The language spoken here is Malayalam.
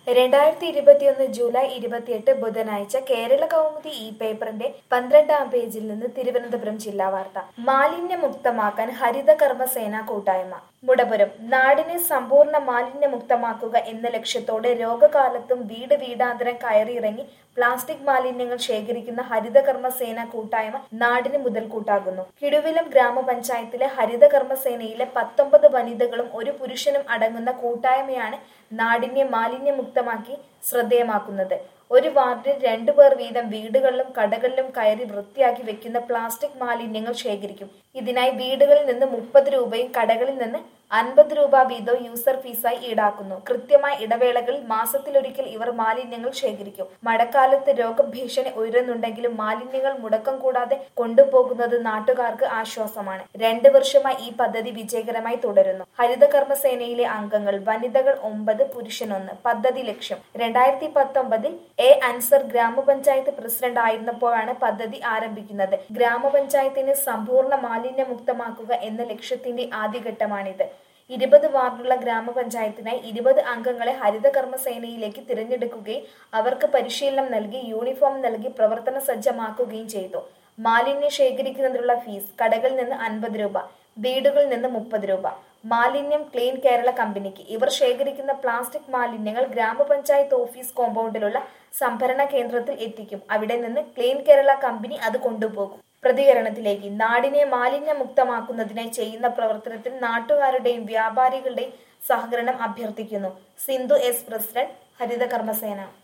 രണ്ടായിരത്തി ഇരുപത്തിയൊന്ന് ജൂലൈ ഇരുപത്തിയെട്ട് ബുധനാഴ്ച കേരള കൗമുദി ഈ പേപ്പറിന്റെ പന്ത്രണ്ടാം പേജിൽ നിന്ന് തിരുവനന്തപുരം ജില്ലാ വാർത്ത മാലിന്യമുക്തമാക്കാൻ ഹരിത കർമ്മസേന കൂട്ടായ്മ മുടപുരം നാടിനെ സമ്പൂർണ്ണ മാലിന്യമുക്തമാക്കുക എന്ന ലക്ഷ്യത്തോടെ രോഗകാലത്തും വീട് വീടാന്തരം കയറിയിറങ്ങി പ്ലാസ്റ്റിക് മാലിന്യങ്ങൾ ശേഖരിക്കുന്ന ഹരിതകർമ്മ സേന കൂട്ടായ്മ നാടിന് മുതൽക്കൂട്ടാകുന്നു കിടുവിലം ഗ്രാമപഞ്ചായത്തിലെ ഹരിതകർമ്മ സേനയിലെ പത്തൊമ്പത് വനിതകളും ഒരു പുരുഷനും അടങ്ങുന്ന കൂട്ടായ്മയാണ് നാടിനെ മാലിന്യമുക്തമാക്കി ശ്രദ്ധേയമാക്കുന്നത് ഒരു വാർഡിൽ രണ്ടു പേർ വീതം വീടുകളിലും കടകളിലും കയറി വൃത്തിയാക്കി വെക്കുന്ന പ്ലാസ്റ്റിക് മാലിന്യങ്ങൾ ശേഖരിക്കും ഇതിനായി വീടുകളിൽ നിന്ന് മുപ്പത് രൂപയും കടകളിൽ നിന്ന് അൻപത് രൂപ വീതവും യൂസർ ഫീസായി ഈടാക്കുന്നു കൃത്യമായ ഇടവേളകളിൽ മാസത്തിലൊരിക്കൽ ഇവർ മാലിന്യങ്ങൾ ശേഖരിക്കും മഴക്കാലത്ത് രോഗഭീഷണി ഉയരുന്നുണ്ടെങ്കിലും മാലിന്യങ്ങൾ മുടക്കം കൂടാതെ കൊണ്ടുപോകുന്നത് നാട്ടുകാർക്ക് ആശ്വാസമാണ് രണ്ട് വർഷമായി ഈ പദ്ധതി വിജയകരമായി തുടരുന്നു ഹരിതകർമ്മ സേനയിലെ അംഗങ്ങൾ വനിതകൾ ഒമ്പത് പുരുഷനൊന്ന് പദ്ധതി ലക്ഷ്യം രണ്ടായിരത്തി പത്തൊമ്പതിൽ എ അൻസർ ഗ്രാമപഞ്ചായത്ത് പ്രസിഡന്റ് ആയിരുന്നപ്പോഴാണ് പദ്ധതി ആരംഭിക്കുന്നത് ഗ്രാമപഞ്ചായത്തിനെ സമ്പൂർണ്ണ മാലിന്യമുക്തമാക്കുക എന്ന ലക്ഷ്യത്തിന്റെ ആദ്യഘട്ടമാണിത് ഇരുപത് വാർഡുള്ള ഗ്രാമപഞ്ചായത്തിനായി ഇരുപത് അംഗങ്ങളെ ഹരിതകർമ്മ സേനയിലേക്ക് തിരഞ്ഞെടുക്കുകയും അവർക്ക് പരിശീലനം നൽകി യൂണിഫോം നൽകി പ്രവർത്തന സജ്ജമാക്കുകയും ചെയ്തു മാലിന്യം ശേഖരിക്കുന്നതിനുള്ള ഫീസ് കടകളിൽ നിന്ന് അൻപത് രൂപ വീടുകളിൽ നിന്ന് മുപ്പത് രൂപ മാലിന്യം ക്ലീൻ കേരള കമ്പനിക്ക് ഇവർ ശേഖരിക്കുന്ന പ്ലാസ്റ്റിക് മാലിന്യങ്ങൾ ഗ്രാമപഞ്ചായത്ത് ഓഫീസ് കോമ്പൗണ്ടിലുള്ള സംഭരണ കേന്ദ്രത്തിൽ എത്തിക്കും അവിടെ നിന്ന് ക്ലീൻ കേരള കമ്പനി അത് കൊണ്ടുപോകും പ്രതികരണത്തിലേക്ക് നാടിനെ മാലിന്യമുക്തമാക്കുന്നതിനായി ചെയ്യുന്ന പ്രവർത്തനത്തിൽ നാട്ടുകാരുടെയും വ്യാപാരികളുടെയും സഹകരണം അഭ്യർത്ഥിക്കുന്നു സിന്ധു എസ് പ്രസിഡന്റ് ഹരിത കർമ്മസേന